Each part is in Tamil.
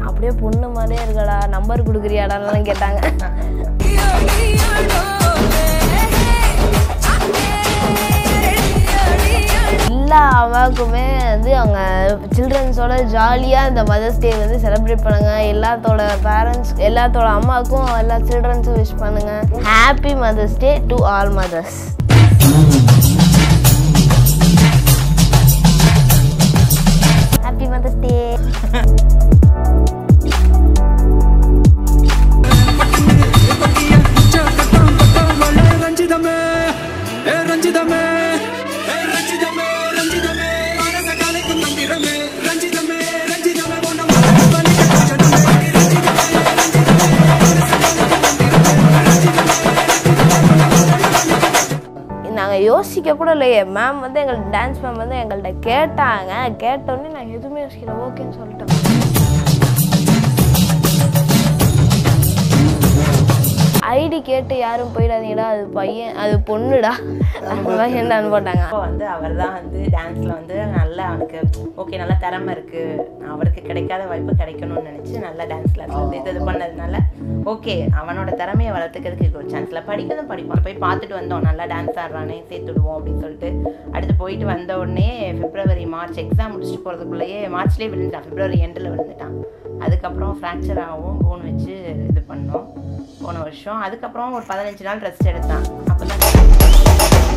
அப்படியே பொண்ணு மாதிரியே இருக்கடா நம்பர் கொடுக்குறியாடான்னு கேட்டாங்க எல்லா அம்மாவுக்குமே வந்து அவங்க சில்ட்ரன்ஸோட ஜாலியாக இந்த மதர்ஸ் டே வந்து செலிப்ரேட் பண்ணுங்க எல்லாத்தோட பேரண்ட்ஸ் எல்லாத்தோட அம்மாவுக்கும் எல்லா சில்ட்ரன்ஸும் விஷ் பண்ணுங்க happy mother's day to all mothers happy mother's day ரஞ்சிதமே ஏ ரஞ்சிதமே ஏ ரஞ்சிதமே ரஞ்சிதமே மனச கலைக்கும் மந்திரமே ரஞ்சிதமே ரஞ்சிதமே உன்னை மனசு வலிக்க கஷ்டமே ரஞ்சிதமே நாங்கள் யோசிக்க கூட இல்லையே மேம் வந்து எங்கள் டான்ஸ் மேம் வந்து எங்கள்கிட்ட கேட்டாங்க கேட்டோடனே நான் எதுவுமே யோசிக்கல ஓகேன்னு சொல்லிட்டேன் ஐடி கேட்டு யாரும் போயிடாதீங்கடா அது பையன் அது பொண்ணுடா அது பையன்டான்னு போட்டாங்க அப்போ வந்து அவர் தான் வந்து டான்ஸில் வந்து நல்லா அவனுக்கு ஓகே நல்லா திறமை இருக்குது அவருக்கு கிடைக்காத வாய்ப்பு கிடைக்கணும்னு நினச்சி நல்லா டான்ஸ் கிளாஸ் வந்து இது இது பண்ணதுனால ஓகே அவனோட திறமையை வளர்த்துக்கிறதுக்கு ஒரு சான்ஸில் படிக்கிறதும் படிப்பான் போய் பார்த்துட்டு வந்தோம் நல்லா டான்ஸ் ஆடுறானே சேர்த்துடுவோம் அப்படின்னு சொல்லிட்டு அடுத்து போயிட்டு வந்த உடனே பிப்ரவரி மார்ச் எக்ஸாம் முடிச்சுட்டு போகிறதுக்குள்ளேயே மார்ச்லேயே விழுந்துட்டான் பிப்ரவரி எண்டில் விழுந்துட்டான் அதுக்கப்புறம் ஃப்ராக்சர் ஆகவும் போன் வச்சு இது பண்ணோம் போன வருஷம் அதுக்கப்புறம் ஒரு பதினஞ்சு நாள் ரெஸ்ட் எடுத்தான் அப்போ தான்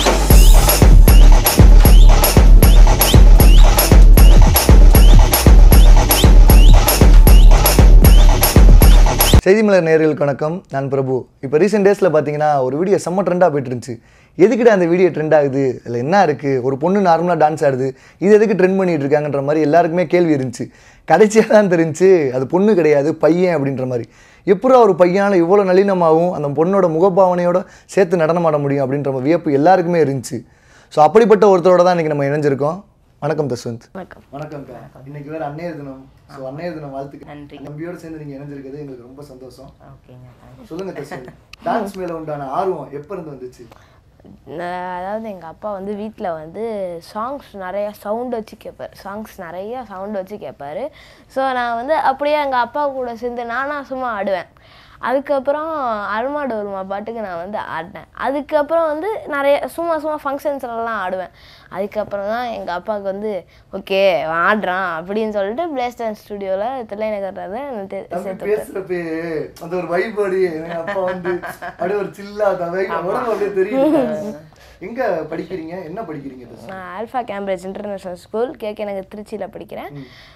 செய்தி மலர் நேயர்களுக்கு வணக்கம் நான் பிரபு இப்போ ரீசெண்ட் டேஸில் பார்த்தீங்கன்னா ஒரு வீடியோ செம்ம ட்ரெண்டாக போயிட்டு இருந்துச்சு எதுக்கிட்ட அந்த வீடியோ ட்ரெண்ட் ஆகுது அதில் என்ன இருக்குது ஒரு பொண்ணு நார்மலாக டான்ஸ் ஆடுது இது எதுக்கு ட்ரெண்ட் பண்ணிட்டு இருக்காங்கன்ற மாதிரி எல்லாருக்குமே கேள்வி இருந்துச்சு கடைசியாக தான் தெரிஞ்சு அது பொண்ணு கிடையாது பையன் அப்படின்ற மாதிரி எப்படா ஒரு பையனால் இவ்வளோ நளினமாகவும் அந்த பொண்ணோட முகபாவனையோட சேர்த்து நடனமாட முடியும் அப்படின்ற மாதிரி வியப்பு எல்லாருக்குமே இருந்துச்சு ஸோ அப்படிப்பட்ட ஒருத்தரோட தான் இன்றைக்கி நம்ம இணைஞ்சிருக்கோம் வணக்கம் தஸ்வந்த் வணக்கம் வணக்கம்க்கா இன்னைக்கு வேறு அன்னையர் தினம் ஸோ அன்னையர் தினம் வாழ்த்துக்கு நன்றி. நம்பியோட சேர்ந்து நீங்கள் இணைஞ்சிருக்கிறது எங்களுக்கு ரொம்ப சந்தோஷம் ஓகேங்க சொல்லுங்க தஸ்வந்த் டான்ஸ் மேல உண்டான ஆர்வம் எப்ப இருந்து வந்துச்சு நான் அதாவது எங்கள் அப்பா வந்து வீட்டில் வந்து சாங்ஸ் நிறையா சவுண்ட் வச்சு கேட்பார் சாங்ஸ் நிறையா சவுண்ட் வச்சு கேட்பாரு ஸோ நான் வந்து அப்படியே எங்கள் அப்பா கூட சேர்ந்து நானாக சும்மா ஆடுவேன் அதுக்கப்புறம் அருமா டோல்மா பாட்டுக்கு நான் வந்து ஆடினேன் அதுக்கப்புறம் வந்து நிறைய சும்மா சும்மா ஃபங்க்ஷன்ஸ்லாம் ஆடுவேன் அதுக்கப்புறம் தான் எங்கள் அப்பாவுக்கு வந்து ஓகே ஆடுறான் அப்படின்னு சொல்லிட்டு பிளேஸ்டன் ஸ்டுடியோவில் தில்லைநகர்றத தம்பி சேர்த்து பேசுறப்பே அந்த ஒரு வைப் அடி எங்க அப்பா வந்து அப்படியே ஒரு சில்லா தவை உடம்பு அப்படியே தெரியுது எங்க படிக்கிறீங்க என்ன படிக்கிறீங்க தஸ்வந்த் நான் alpha Cambridge international school KK Nagar திருச்சியில் படிக்கிறேன்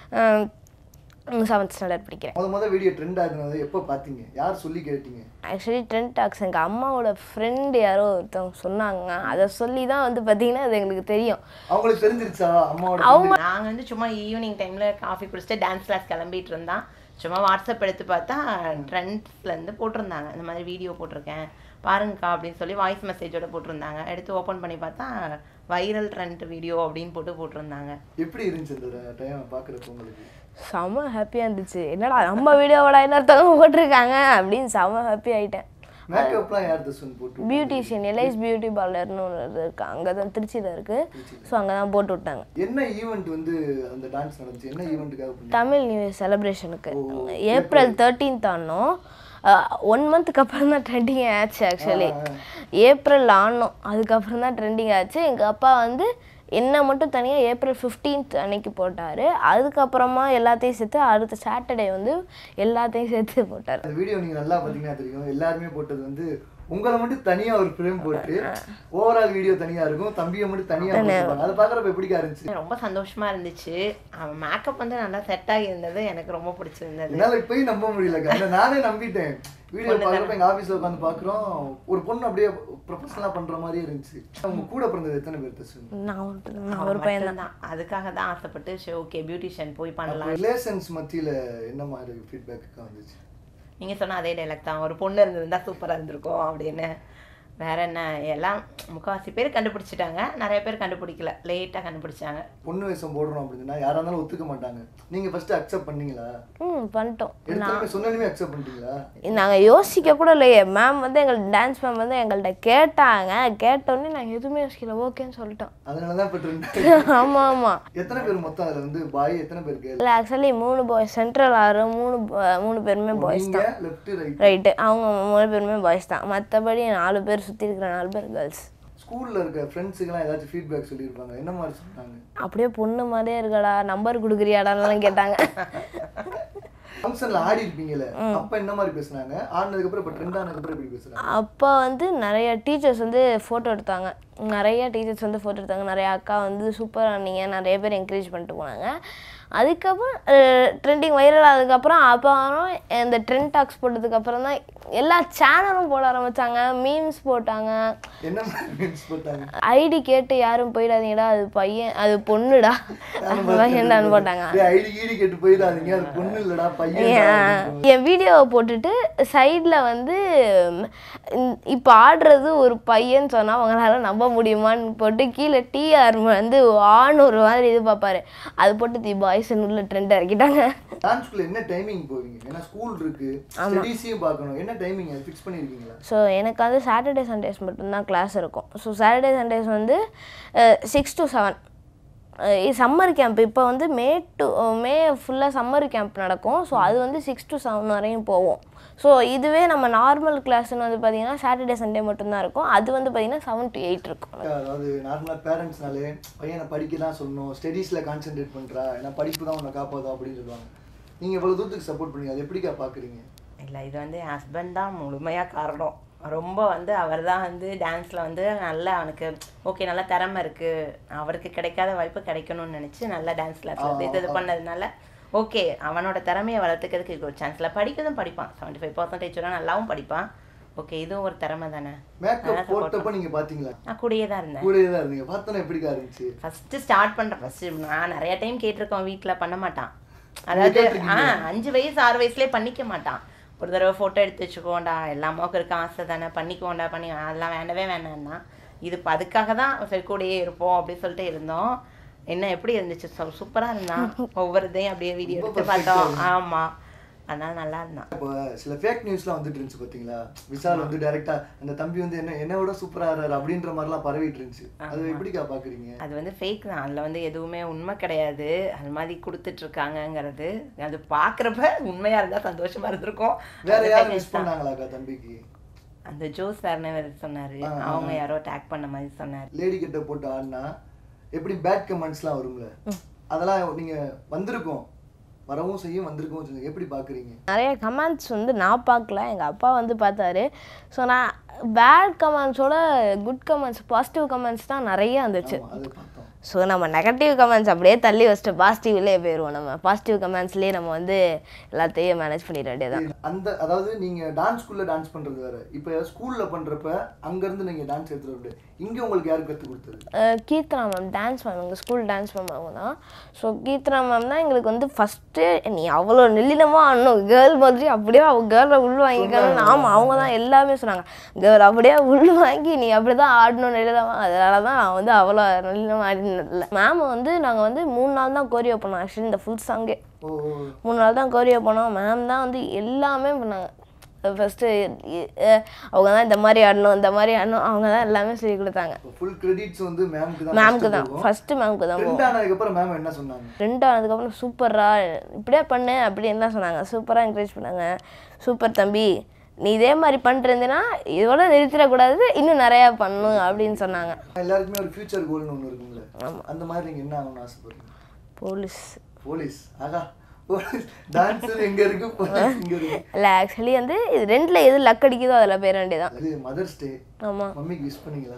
செவன்த் ஸ்டாண்டர்ட் படிக்கிறேன் முத முத வீடியோ ட்ரெண்ட் ஆகுனது எப்போ பார்த்தீங்க யார் சொல்லி கேட்டீங்க ஆக்சுவலி ட்ரெண்ட் டாக்ஸ் எங்கள் அம்மாவோட ஃப்ரெண்டு யாரோ ஒருத்தவங்க சொன்னாங்க அதை சொல்லி தான் வந்து பார்த்தீங்கன்னா அது எங்களுக்கு தெரியும் அவங்களுக்கு தெரிஞ்சிருச்சா அம்மாவோட நாங்கள் வந்து சும்மா ஈவினிங் டைமில் காஃபி குடிச்சிட்டு டான்ஸ் கிளாஸ் கிளம்பிட்டு இருந்தான் சும்மா வாட்ஸ்அப் எடுத்து பார்த்தா ட்ரெண்ட்ஸ்லேருந்து போட்டிருந்தாங்க இந்த மாதிரி வீடியோ போட்டிருக்கேன் பாருங்கக்கா அப்படின்னு சொல்லி வாய்ஸ் மெசேஜோட போட்டிருந்தாங்க எடுத்து ஓப்பன் பண்ணி பார்த்தா வைரல் ட்ரெண்ட் வீடியோ அப்படின்னு போட்டு போட்டிருந்தாங்க எப்படி இருந்துச்சு அந்த டைம் பார்க்குறப்ப உங்களுக்கு செம ஹாப்பியாக இருந்துச்சு என்னடா நம்ம வீடியோவோட இன்னொருத்தவங்க போட்டிருக்காங்க அப்படின்னு செம ஹாப்பி ஆகிட்டேன் மேக்கப்லாம் யார் தஸ்வந்த் போட்டு பியூட்டிஷியன் எலைஸ் பியூட்டி பார்லர்னு ஒன்று இருக்கு அங்கே தான் திருச்சியில் இருக்குது ஸோ அங்கே தான் போட்டு விட்டாங்க என்ன ஈவெண்ட் வந்து அந்த டான்ஸ் நடந்துச்சு என்ன ஈவெண்ட்டுக்காக பண்ணீங்க தமிழ் நியூ இயர் செலிப்ரேஷனுக்கு ஏப்ரல் தேர்ட்டீன்த் ஆனோம் ஒன் மந்த்துக்கு அப்புறம் தான் ட்ரெண்டிங் ஆச்சு ஆக்சுவலி ஏப்ரல் ஆனோம் அதுக்கப்புறம் தான் ட்ரெண்டிங் ஆச்சு எங்கள் அப்பா வந்து என்ன மட்டும் தனியாக ஏப்ரல் ஃபிஃப்டீன்த் அன்னைக்கு போட்டார் அதுக்கப்புறமா எல்லாத்தையும் சேர்த்து அடுத்த சாட்டர்டே வந்து எல்லாத்தையும் சேர்த்து போட்டார் அந்த வீடியோ நீங்க நல்லா பாத்தீங்கன்னா தெரியும் எல்லாருமே போட்டது வந்து உங்களை மட்டும் தனியா ஒரு ஃப்ரேம் போட்டு ஓவரால் வீடியோ தனியா இருக்கும் தம்பியை மட்டும் தனியா போட்டுருப்பாங்க அதை பாக்குறப்ப எப்படிக்கா இருந்துச்சு ரொம்ப சந்தோஷமா இருந்துச்சு அவன் மேக்கப் வந்து நல்லா செட் ஆகி இருந்தது எனக்கு ரொம்ப பிடிச்சிருந்தது என்னால இப்பயும் நம்ப முடியலக்கா ஆனா நானே நம்பிட்டேன் வீடியோ பாக்குறப்ப எங்க ஆபீஸ்ல உட்காந்து பாக்குறோம் ஒரு பொண்ணு அப்படியே ப்ரொஃபஷனலா பண்ற மாதிரியே இருந்துச்சு அவங்க கூட பிறந்தது எத்தனை பேர் தஸ்வந்த் நான் ஒரு நான் ஒரு பையன் தான் தான் அதுக்காக தான் ஆசைப்பட்டு சரி ஓகே பியூட்டிஷியன் போய் பண்ணலாம் ரிலேஷன்ஸ் மத்தியில என்ன மாதிரி ஃபீட்பேக் வந்துச்சு நீங்கள் சொன்ன அதே டைலாக் தான் ஒரு பொண்ணு இருந்திருந்தா சூப்பராக இருந்திருக்கும் அப்படின்னு வேற என்ன எல்லாம் முக்கால்வாசி பேர் கண்டுபிடிச்சிட்டாங்க நிறைய பேர் கண்டுபிடிக்கல லேட்டாக கண்டுபிடிச்சாங்க பொண்ணு வேஷம் போடுறோம் அப்படின்னா யாரா இருந்தாலும் ஒத்துக்க மாட்டாங்க நீங்க ஃபர்ஸ்ட் அக்செப்ட் பண்ணீங்களா ம் பண்ணிட்டோம் எடுத்தோடனே சொன்னதுமே அக்செப்ட் பண்ணிட்டீங்களா நாங்கள் யோசிக்க கூட இல்லையே மேம் வந்து எங்கள் டான்ஸ் மேம் வந்து எங்கள்கிட்ட கேட்டாங்க கேட்டோடனே நாங்கள் எதுவுமே யோசிக்கல ஓகேன்னு சொல்லிட்டோம் அதனால தான் இப்போ ட்ரெண்ட் ஆமாம் ஆமாம் எத்தனை பேர் மொத்தம் அதுல வந்து பாய் எத்தனை பேர் கேர்ள் இல்லை ஆக்சுவலி மூணு பாய்ஸ் சென்ட்ரல் ஆறு மூணு bo- மூணு பேருமே பாய்ஸ் நீங்க தான் லெஃப்ட் ரைட் ரைட்டு அவங்க மூணு பேருமே பாய்ஸ் தான் மற்றபடி நாலு பேர் சுற்றி இருக்கிற நாலு பேர் கேர்ள்ஸ் ஸ்கூல்ல இருக்க ஃப்ரெண்ட்ஸுக்கெல்லாம் ஏதாச்சும் ஃபீட்பேக் சொல்லியிருப்பாங்க என்ன மாதிரி சொன்னாங்க அப்படியே பொண்ணு மாதிரியே இருக்கடா நம்பர் கொடுக்குறியாடான்லாம் கேட்டாங்க ஃபங்க்ஷன்ல ஆடி இருப்பீங்கல்ல அப்ப என்ன மாதிரி பேசுனாங்க ஆடினதுக்கு அப்புறம் இப்போ ட்ரெண்ட் ஆனதுக்கு அப்புறம் எப்படி பேசுறாங்க அப்போ வந்து நிறைய டீச்சர்ஸ் வந்து ஃபோட்டோ எடுத்தாங்க நிறைய டீச்சர்ஸ் வந்து ஃபோட்டோ எடுத்தாங்க நிறைய அக்கா வந்து சூப்பராக ஆனீங்க நிறைய பேர் என்கரேஜ் பண்ணிட்டு போனாங்க அதுக்கப்புறம் ட்ரெண்டிங் வைரல் ஆனதுக்கப்புறம் அப்புறம் இந்த ட்ரெண்ட் டாக்ஸ் போட்டதுக்கப்புறம் தான் எல்லா சேனலும் போட ஆரம்பிச்சாங்க மீம்ஸ் போட்டாங்க என்ன மாதிரி மீன்ஸ் போட்டாங்க ஐடி கேட்டு யாரும் போயிடாதீங்கடா அது பையன் அது பொண்ணுடா பையன்டான்னு போட்டாங்க ஐடி கீடி கேட்டு போயிடாதீங்க அது பொண்ணு இல்லடா பையன் என் என் வீடியோவை போட்டுட்டு சைடில் வந்து ம், இப்போ ஆடுறது ஒரு பையன் சொன்னால் அவங்களால நம்ப முடியுமான்னு போட்டு கீழே டிஆர் வந்து ஆண் ஒரு மாதிரி இது பார்ப்பாரு அது போட்டு தி பாய்ஸ் உள்ள ட்ரெண்ட் இறக்கிட்டாங்க டான்ஸ்குள்ள என்ன டைமிங் போவீங்க ஏன்னா ஸ்கூல் இருக்கு ஸ்டடீஸையும் பார்க்கணும் என்ன டைமிங் அது ஃபிக்ஸ் பண்ணிருக்கீங்களா ஸோ எனக்கு வந்து சாட்டர்டே சண்டேஸ் மட்டும்தான் கிளாஸ் இருக்கும் ஸோ சாட்டர்டே சண்டேஸ் வந்து six to seven summer camp இப்போ வந்து மே டு மே ஃபுல்லாக சம்மர் கேம்ப் நடக்கும் ஸோ அது வந்து சிக்ஸ் டு செவன் வரையும் போவோம் ஸோ இதுவே நம்ம நார்மல் கிளாஸ்னு வந்து பார்த்தீங்கன்னா சாட்டர்டே சண்டே மட்டும்தான் இருக்கும் அது வந்து பார்த்தீங்கன்னா செவன் டு எயிட் இருக்கும் அதாவது நார்மலா பேரண்ட்ஸ்னாலே பையனை படிக்க தான் சொல்லணும் ஸ்டடீஸ்ல கான்சென்ட்ரேட் பண்றா ஏன்னா படிப்பு தான் உன்னை காப்பாதும் அப்படின்னு சொல்லுவாங்க நீங்க இவ்வளவு தூரத்துக்கு சப்போர்ட் பண்ணீங்க அது எப்படிக்கா பாக்குறீங்க இல்லை இது வந்து என் ஹஸ்பண்ட் தான் முழுமையாக காரணம் ரொம்ப வந்து அவர் தான் வந்து டான்ஸில் வந்து நல்லா அவனுக்கு ஓகே நல்லா திறமை இருக்குது அவருக்கு கிடைக்காத வாய்ப்பு கிடைக்கணும்னு நினச்சி நல்லா டான்ஸ் கிளாஸ் வந்து இது இது பண்ணதுனால ஓகே அவனோட திறமையை வளர்த்துக்கிறதுக்கு ஒரு சான்ஸில் படிக்கிறதும் படிப்பான் செவன்ட்டி ஃபைவ் பர்சன்டேஜ் நல்லாவும் படிப்பான் ஓகே இதுவும் ஒரு திறமை தானே மேக்கப் போட்டப்ப நீங்க பாத்தீங்களா நான் கூடயே தான் இருந்தேன் கூடயே தான் இருந்தீங்க பார்த்தோன்னா எப்படிக்கா இருந்துச்சு ஃபஸ்ட்டு ஸ்டார்ட் பண்ணுறேன் ஃபஸ்ட்டு நான் நிறைய டைம் கேட்டிருக்கோம் வீட்டில் பண்ண மாட்டான் அதாவது ஆ அஞ்சு வயசு ஆறு வயசுலேயே பண்ணிக்க மாட்டான் ஒரு தடவை ஃபோட்டோ எடுத்து வச்சுக்கோண்டா எல்லா அம்மாவுக்கு இருக்க ஆசை தானே பண்ணிக்குவோண்டா பண்ணி அதெல்லாம் வேண்டவே வேணாம்னா இது இப்போ அதுக்காக தான் சரி கூடயே இருப்போம் அப்படின்னு சொல்லிட்டு இருந்தோம் என்ன எப்படி இருந்துச்சு சூப்பராக இருந்தான் ஒவ்வொரு இதையும் அப்படியே வீடியோ ரொம்ப எடுத்து perfect ஆ பார்த்தோம் இருந்துச்சு. ஆமாம் அதனால நல்லா இருந்தான் இப்போ சில ஃபேக் நியூஸ்லாம் வந்துட்டு இருந்துச்சு பாத்தீங்களா விசால் வந்து டைரக்டா அந்த தம்பி வந்து என்ன என்ன விட சூப்பரா ஆறாரு அப்படின்ற மாதிரிலாம் பரவிட்டு இருந்துச்சு அது எப்படிக்கா பாக்குறீங்க அது வந்து ஃபேக் தான் அதில் வந்து எதுவுமே உண்மை கிடையாது அது மாதிரி கொடுத்துட்ருக்காங்கங்கிறது அது பார்க்குறப்ப உண்மையாக இருந்தால் சந்தோஷமாக இருந்திருக்கும் வேற அது யாரும் fake மிஸ் news தான். பண்ணாங்களா தம்பிக்கு அந்த ஜோஸ் சார்னு சொன்னாரு ஆ, ஆ, அவங்க யாரோ டேக் பண்ண மாதிரி சொன்னாரு லேடி கிட்ட போட்டு ஆடினா எப்படி பேட் கமெண்ட்ஸ்லாம் வரும்ல அதெல்லாம் நீங்க வந்திருக்கோம் வரவும் செய்யும் வந்திருக்கவும் செய்யும் எப்படி பாக்குறீங்க நிறைய கமெண்ட்ஸ் வந்து நான் பார்க்கல எங்கள் அப்பா வந்து பார்த்தாரு ஸோ நான் பேட் கமெண்ட்ஸோட குட் கமெண்ட்ஸ் பாசிட்டிவ் கமெண்ட்ஸ் தான் நிறைய வந்துச்சு ஆமா, அது பார்த்தோம் ஸோ நம்ம நெகட்டிவ் கமெண்ட்ஸ் அப்படியே தள்ளி வச்சுட்டு பாசிட்டிவ்லேயே போயிடுவோம் நம்ம பாசிட்டிவ் கமெண்ட்ஸ்லேயே நம்ம வந்து எல்லாத்தையும் மேனேஜ் பண்ணிட வேண்டியதான் அந்த அதாவது நீங்க டான்ஸ் ஸ்கூல்ல டான்ஸ் பண்றது வேற இப்போ ஸ்கூல்ல பண்றப்ப அங்க இருந்து நீங்க டான்ஸ் எடுத்துட்டு வந்து இங்க உங்களுக்கு யாரு கத்து கொடுத்தது அஹ் கீர்த்தனா மேம் டான்ஸ் மேம் எங்கள் ஸ்கூல் டான்ஸ் மேம் அவங்க தான் ஸோ கீர்த்தனா மேம் தான் எங்களுக்கு வந்து ஃபஸ்ட்டு நீ அவ்வளோ நெல்லினமாக ஆடணும் கேர்ள் மாதிரி அப்படியே அவள் கேர்ளை உள் வாங்கிக்கணும் ஆமாம் அவங்க தான் எல்லாமே சொன்னாங்க கேர்ள் அப்படியே உள் வாங்கி நீ அப்படி தான் ஆடணும் நெல்லினமாக அதனால தான் நான் வந்து அவ்வளோ நெல்லினமாக ஆடினதில்ல மேம் வந்து நாங்கள் வந்து மூணு நாள் தான் கோரியோ பண்ணோம் ஆக்சுவலி இந்த ஃபுல் சாங்கே ஓ ஓ. மூணு நாள் தான் கோரியோ பண்ணோம் மேம் தான் வந்து எல்லாமே பண்ணாங்க ஃபஸ்ட்டு அவங்க தான் இந்த மாதிரி ஆடணும் இந்த மாதிரி ஆடணும் அவங்க தான் எல்லாமே சொல்லி கொடுத்தாங்க ஃபுல் கிரெடிட்ஸ் வந்து மேம்க்கு தான் மேம்க்கு தான் ஃபஸ்ட்டு மேம்க்கு தான் ட்ரெண்ட் ஆனதுக்கு அப்புறம் மேம் என்ன சொன்னாங்க ரெண்டு ஆனதுக்கப்புறம் சூப்பரா இப்படியே பண்ணு அப்படின்னு தான் சொன்னாங்க சூப்பராக என்கரேஜ் பண்ணாங்க சூப்பர் தம்பி நீ இதே மாதிரி பண்ணிருந்தீன்னா இதோட நிறுத்திடக்கூடாது இன்னும் நிறையா பண்ணணும் அப்படின்னு சொன்னாங்க எல்லாருக்குமே ஒரு ஃபியூச்சர் கோல்னு ஒன்று இருக்கும்ல அந்த மாதிரி நீங்க என்ன ஆகணும்னு ஆசைப்படுறீங்க போலீஸ் போலீஸ் ஆகா போலீஸ் டான்ஸ் எங்க இருக்கு போலீஸ் இங்க இருக்கு இல்லை ஆக்சுவலி வந்து இது ரெண்டில் எது லக் அடிக்குதோ அதில் போயிட வேண்டியதான் அது மதர்ஸ் டே ஆமாம் மம்மிக்கு விஷ் பண்ணீங்களா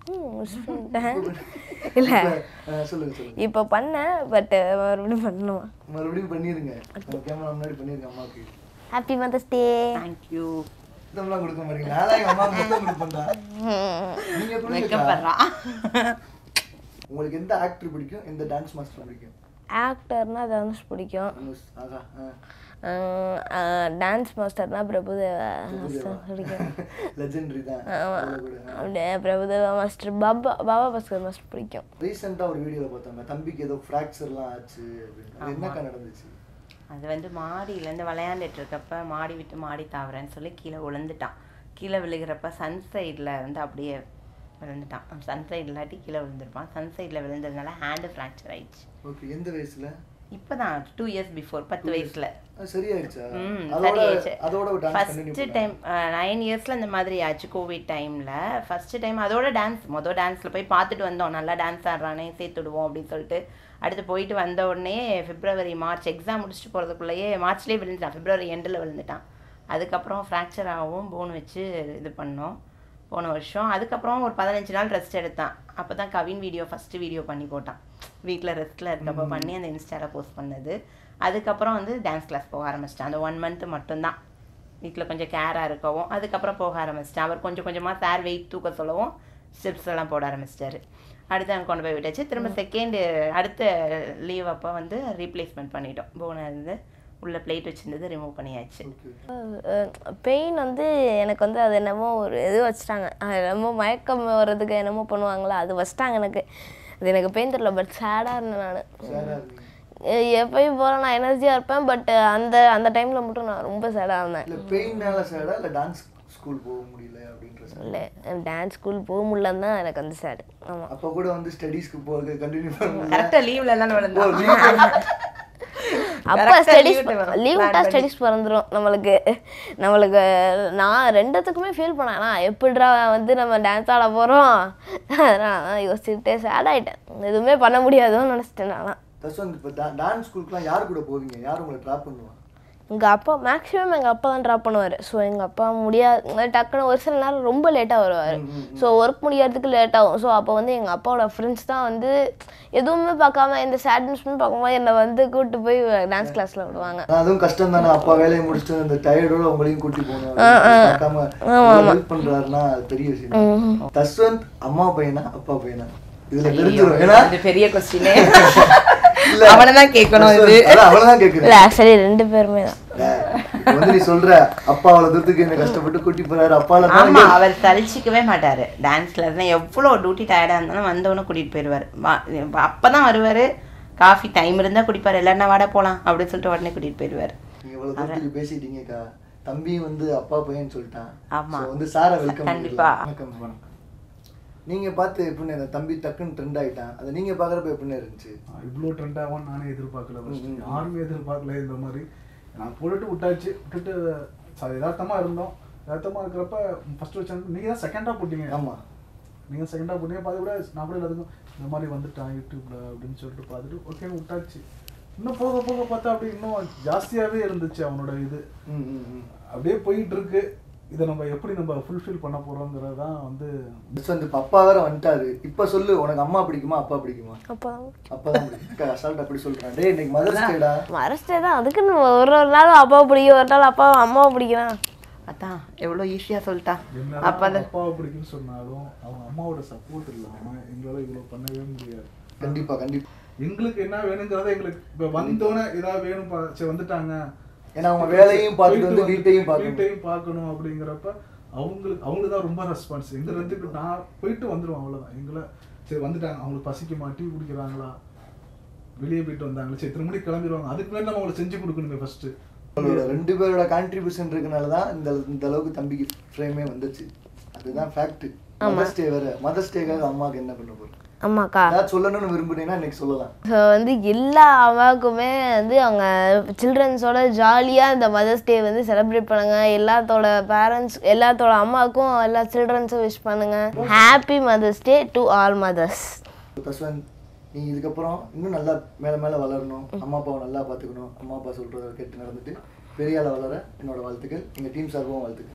இல்லை இப்ப, அஹ், சொல்லுங்க சொல்லுங்க இப்போ பண்ணேன் பட் மறுபடியும் பண்ணணுமா மறுபடியும் பண்ணிருங்க கேமரா முன்னாடி பண்ணிருங்க அம்மாவுக்கு ஹாப்பி மதர்ஸ் டே தேங்க்யூ முத்தம்லாம் கொடுக்க மாட்டீங்க நான் தான் எங்க அம்மா முத்தம் கொடுப்பேன்டா நீங்க கொடுங்க வெக்கப்படுறான் உங்களுக்கு எந்த ஆக்டர் பிடிக்கும் எந்த டான்ஸ் மாஸ்டர் பிடிக்கும் ஆக்டர்னா தனுஷ் பிடிக்கும் தனுஷ் ஆகா ஆ. டான்ஸ் மாஸ்டர்னா பிரபுதேவா மாஸ்டர் பிடிக்கும் லெஜெண்டரி தான் ஆமா. அதுல கூட அப்படியே பிரபுதேவா மாஸ்டர் பாபா பாபா பாஸ்கர் மாஸ்டர் பிடிக்கும் ரீசெண்டாக ஒரு வீடியோவில் பார்த்தாங்க தம்பிக்கு ஏதோ ஃப்ராக்சர்லாம் ஆச்சு அப்படின்னு அது என்னக்கா நடந்துச்சு அது வந்து மாடியிலேருந்து விளையாண்டுட்டு இருக்கப்ப மாடி விட்டு மாடி தாவறேன்னு சொல்லி கீழே விழுந்துட்டான் கீழே விழுகிறப்ப சன் சைடில் வந்து அப்படியே விழுந்துட்டான் சன் சைடு இல்லாட்டி கீழே விழுந்திருப்பான் சன் சைடில் விழுந்ததுனால ஹேண்டு ஃப்ராக்சர் ஆயிடுச்சு ஓகே எந்த வயசுல இப்போ தான் டூ இயர்ஸ் பிஃபோர் பத்து வயசில் அது சரியாயிடுச்சா ம் அதோட சரியாச்சு அதோட dance continue first time nine இயர்ஸில் இந்த மாதிரி ஆச்சு கோவிட் டைமில் ஃபஸ்ட்டு டைம் அதோட டான்ஸ் மொதல் டான்ஸில் போய் பார்த்துட்டு வந்தோம் நல்லா டான்ஸ் ஆடுறானே சேர்த்துடுவோம் அப்படின்னு சொல்லிட்டு அடுத்து போயிட்டு வந்த உடனே பிப்ரவரி மார்ச் எக்ஸாம் முடிச்சுட்டு போகிறதுக்குள்ளேயே மார்ச்லேயே விழுந்துட்டான் பிப்ரவரி எண்டில் விழுந்துட்டான் அதுக்கப்புறம் ஃப்ராக்சர் ஆகவும் போன் வச்சு இது பண்ணோம் போன வருஷம் அதுக்கப்புறம் ஒரு பதினஞ்சு நாள் ரெஸ்ட் எடுத்தான் அப்போ தான் கவின் வீடியோ ஃபஸ்ட்டு வீடியோ பண்ணி போட்டான் வீட்டில் ரெஸ்ட்டில் இருக்கப்போ பண்ணி அந்த இன்ஸ்டாவில் போஸ்ட் பண்ணது அதுக்கப்புறம் வந்து டான்ஸ் கிளாஸ் போக ஆரம்பிச்சிட்டான் அந்த ஒன் மந்த் மட்டும்தான் வீட்டில் கொஞ்சம் கேராக இருக்கவும் அதுக்கப்புறம் போக ஆரம்பிச்சிட்டேன் அவர் கொஞ்சம் கொஞ்சமாக சார் வெயிட் தூக்க சொல்லவும் ஸ்டெப்ஸ் எல்லாம் போட ஆரம்பிச்சிட்டாரு அடுத்து அங்கே கொண்டு போய் விட்டாச்சு திரும்ப செகண்டு அடுத்த லீவ் அப்போ வந்து ரீப்ளேஸ்மெண்ட் பண்ணிட்டோம் போன இருந்து உள்ள பிளேட் வச்சிருந்தது ரிமூவ் பண்ணியாச்சு பெயின் வந்து எனக்கு வந்து அது என்னமோ ஒரு இது வச்சுட்டாங்க அது என்னமோ மயக்கம் வர்றதுக்கு என்னமோ பண்ணுவாங்களா அது வச்சிட்டாங்க எனக்கு அது எனக்கு பெயின் தெரியல பட் சேடாக இருந்தேன் நான் சேடாக இருந்தீங்க எப்பயும் போல நான் எனர்ஜியாக இருப்பேன் பட் அந்த அந்த டைமில் மட்டும் நான் ரொம்ப சேடாக இருந்தேன் இல்லை பெயின்னால சேடா இல்லை டான்ஸ் ஸ்கூல் போக முடியல அப்படின்ற sad? இல்லை டான்ஸ் ஸ்கூல் போக முடியலன்னு தான் எனக்கு வந்து சேடு ஆமாம் அப்போ கூட வந்து ஸ்டடீஸ்க்கு போக கண்டினியூ பண்ண கரெக்டாக லீவ்ல எல்லாம் விழுந்தான் அப்போ Correct ஆ ஸ்டடீஸ் leave வரும். லீவ் Plan விட்டா பண்ணி. ஸ்டடீஸ் பிறந்துரும் நம்மளுக்கு நம்மளுக்கு நான் ரெண்டுத்துக்குமே ஃபீல் பண்ணேன் ஆனா எப்படிடா வந்து நம்ம டான்ஸ் ஆட போகிறோம் அதனால தான் யோசிச்சுட்டே சேட் ஆயிட்டேன் எதுவுமே பண்ண முடியாதுன்னு நினச்சிட்டேன் நான் தஸ்வந்த் இப்போ டான்ஸ் ஸ்கூலுக்குலாம் யார் கூட போவீங்க யார் உங்களை ட்ராப் பண்ணுவா எங்கள் அப்பா மேக்ஸிமம் எங்கள் அப்பா தான் ட்ராப் பண்ணுவார் ஸோ எங்கள் அப்பா முடியாது டக்குன்னு ஒரு சில நேரம் ரொம்ப லேட்டாக வருவார் ஸோ ஒர்க் முடியறதுக்கு லேட் ஆகும் ஸோ அப்போ வந்து எங்கள் அப்பாவோட ஃப்ரெண்ட்ஸ் தான் வந்து எதுவுமே பார்க்காம எந்த சேட்னஸ்மே பார்க்காம என்னை வந்து கூப்பிட்டு போய் டான்ஸ் கிளாஸில் விடுவாங்க ஆனா, அதுவும் கஷ்டம் தானே அப்பா வேலையை முடிச்சுட்டு அந்த டயர்டோட உங்களையும் கூட்டி போகணும் பார்க்காம ஹெல்ப் பண்றாருன்னா அது பெரிய விஷயம் தஸ்வந்த் அம்மா பையனா அப்பா பையனா இதுல தெரிஞ்சிடும் ஏன்னா இது பெரிய கொஸ்டினே இல்ல. அவனை தான் கேட்கணும் இது தஸ்வந்த், அதான் அவளதான் கேட்கிறேன் இல்லை ஆக்சுவலி ரெண்டு பேருமே தான் இப்ப வந்து நீ சொல்ற அப்பா அவ்வளவு தூரத்துக்கு என்ன கஷ்டப்பட்டு கூட்டி போறாரு அப்பால தான் ஆமா அவர் சலிச்சிக்கவே மாட்டாரு டான்ஸ்ல இருந்தா எவ்வளவு டியூட்டி டயர்டா இருந்தாலும் வந்தவொடனே கூட்டிட்டு போயிடுவாரு வா- அப்பதான் வருவாரு காஃபி டைம் இருந்தா குடிப்பாரு இல்லைன்னா வாட போலாம் அப்படின்னு சொல்லிட்டு உடனே கூட்டிட்டு போயிடுவாரு நீங்க இவ்வளவு தூரத்துக்கு பேசிட்டீங்கக்கா தம்பி வந்து அப்பா பையன் சொல்லிட்டான் ஆமா. So வந்து சாரை வெல்கம் கண்டிப்பா. வணக்கம் வணக்கம் நீங்க பார்த்து எப்படின்னு அந்த தம்பி டக்குன்னு ட்ரெண்ட் ஆயிட்டான் அதை நீங்க பாக்குறப்ப எப்படின்னு இருந்துச்சு இவ்வளோ ட்ரெண்ட் ஆகும் நானே எதிர்பார்க்கல first. யாருமே எதிர்பார்க்கல இந்த மாதிரி நான் போட்டுட்டு விட்டாச்சு விட்டுட்டு ச- யதார்த்தமா இருந்தோம் யதார்த்தமா இருக்கிறப்ப ஃபர்ஸ்ட் வச்சு நீங்க தான் செகண்டா போட்டீங்க ஆமா நீங்க செகண்டா போட்டீங்க பார்த்து கூட நான் கூட எல்லாத்துக்கும் இந்த மாதிரி வந்துட்டான் யூடியூப்ல அப்படின்னு சொல்லிட்டு பார்த்துட்டு ஓகேன்னு விட்டாச்சு இன்னும் போக போக பார்த்தா அப்படி இன்னும் ஜாஸ்தியாவே இருந்துச்சு அவனோட இது ம், ம், ம். அப்படியே போயிட்டு இருக்கு இதை நம்ம எப்படி நம்ம ஃபுல்ஃபில் பண்ண போறோங்கிறது தான் வந்து Just வந்து இப்ப அப்பா வேற வந்துட்டாரு இப்ப சொல்லு உனக்கு அம்மா பிடிக்குமா அப்பா பிடிக்குமா அப்போ அப்பா தான் பிடிக்கும் அசால்ட் அப்படி சொல்றான் டேய் இன்னைக்கு மதர்ஸ் டேடா மறைச்சிட்டே தான் அதுக்குன்னு ஒரு ஒரு நாள் அப்பாவை பிடிக்கும் ஒரு நாள் அப்பாவை அம்மாவை பிடிக்கிறேன் அதான் எவ்வளவு ஈஸியா சொல்லிட்டான் என்னதான் அப்ப அது அப்பாவை பிடிக்குன்னு சொன்னாலும் அவங்க அம்மாவோட சப்போர்ட் இல்லாம எங்களால இவ்வளவு பண்ணவே முடியாது கண்டிப்பா கண்டிப்பா எங்களுக்கு என்ன வேணுங்கிறத எங்களுக்கு இப்ப வந்தோடனே ஏதாவது வேணும் பா- சரி வந்துட்டாங்க ஏன்னா அவங்க வேலையும் பார்த்துட்டு வந்து போயிட்டு வீட்டையும் பார்க்கணும் வீட்டையும் பார்க்கணும் அப்படிங்கிறப்ப அவங்களுக்கு அவங்களுக்கு தான் ரொம்ப ரெஸ்பான்ஸ் எங்க ரெண்டு பேர் நான் போயிட்டு வந்துடுவோம் அவ்வளவுதான் எங்களை சரி வந்துட்டாங்க அவங்களுக்கு பசிக்குமா டீ குடிக்கிறாங்களா வெளியே போயிட்டு வந்தாங்களா சரி திரும்ப கிளம்பிடுவாங்க அதுக்கு மேலே நம்ம அவங்களுக்கு செஞ்சு கொடுக்கணுமே ஃபர்ஸ்ட் அவங்களோட ரெண்டு பேரோட கான்ட்ரிபியூஷன் இருக்கனால தான் இந்த இந்த அளவுக்கு தம்பிக்கு ஃப்ரேமே வந்துச்சு அதுதான் ஃபேக்ட் மதர்ஸ் டே வேற மதர்ஸ் டேக்காக அம்மாவுக்கு என்ன பண்ண போறோம் ஆமாக்கா ஏதாவது சொல்லணும்னு விரும்புனீங்கன்னா இன்னைக்கு சொல்லலாம் ஸோ வந்து எல்லா அம்மாவுக்குமே வந்து அவங்க சில்ட்ரன்ஸோட ஜாலியாக இந்த மதர்ஸ் டே வந்து செலிப்ரேட் பண்ணுங்க எல்லாத்தோட பேரண்ட்ஸ் எல்லாத்தோட அம்மாவுக்கும் எல்லா சில்ட்ரன்ஸும் விஷ் பண்ணுங்க happy mother's day to all mothers Daswanth நீ இதுக்கப்புறம் இன்னும் நல்லா மேலே மேலே வளரணும் அம்மா அப்பாவை நல்லா பார்த்துக்கணும் அம்மா அப்பா சொல்கிறத கேட்டு நடந்துட்டு பெரிய ஆளா வளர என்னோட வாழ்த்துக்கள் எங்கள் டீம் சார்பாகவும் வாழ்த்துக்கள்